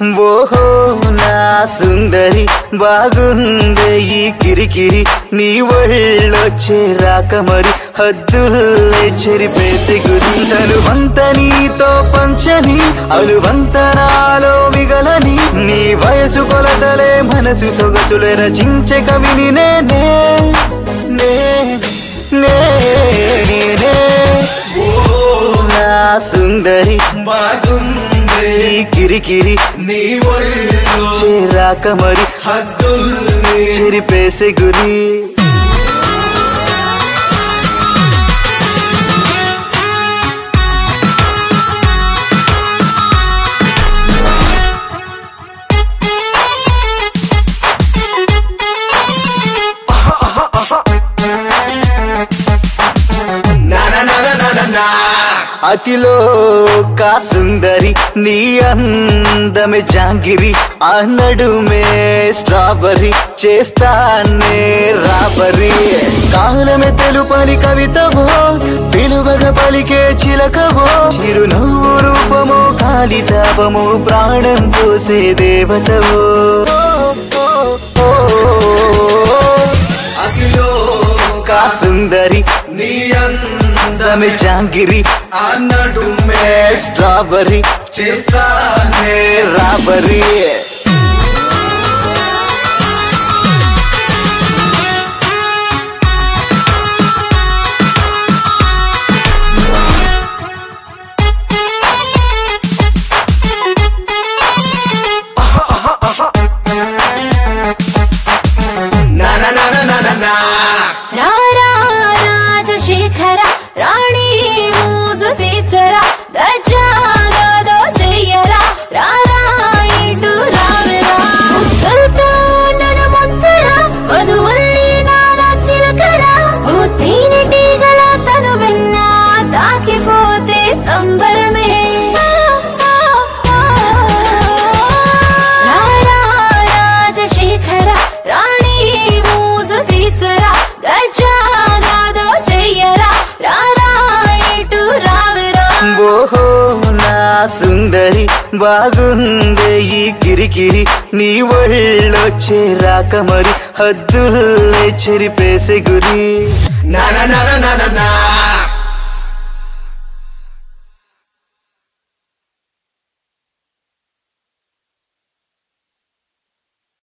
ఓహో నా సుందరి బాగుందే ఈ కిరికిరి నీ ఒళ్ళొచ్చే రాక మరి హద్దుల్లే చెరిపేసి గురింతలు వంత నీతో పంచని అలువంత నాలో మిగలని నీ వయసు కొలతలే మనసు సొగసులే రచించే కవిని నేనే నే నే నే నా సుందరి బాగుంది ఈ కిరికిరి నీ ఒళ్ళు చేరాక మరి హద్దుల్ని చెరిపేసే గురి నా నా నా నా నా నా నా అతిలో కా సుందరి నీ అందమే జాంగిరి ఆ నడుమే స్ట్రాబెర్రీ చేస్తానే రాబరి కాలమే తెలుపని కవితవో పిలువగ పలికే చిలకవో చిరునవ్వు రూపమో కాళితాపమో ప్రాణం పోసే దేవతవో ఓ, ఓ, ఓ, అతిలో కా సుందరి నీ అందమే అందమే జాంగిరి ఆ నడుమే స్ట్రాబెర్రీ చేస్తానే రాబరి నా నా నా నా నా నా నా రారా రాజశేఖర రాణి మూజు తీర్చరా దర్జాగా చెయ్యరా రారా ఇటు రావరా ముక్కలతో నన్ను ముంచరా మధువల్లి నాలా చిలకరా ఓ తేనెటీగల తను వెళ్ళా తాకిపోతే సంబరమే రారా రాజశేఖర రాణి మూజు తీర్చరా గర్జాగాదో చెయ్యరా రారా ఇటు రావరా ఓహో నా సుందరి బాగుందే ఈ కిరికిరి నీ ఒళ్ళొచ్చే రాక మరి హద్దుల్లే చెరిపేసే గురి నా నా నా నా నా నా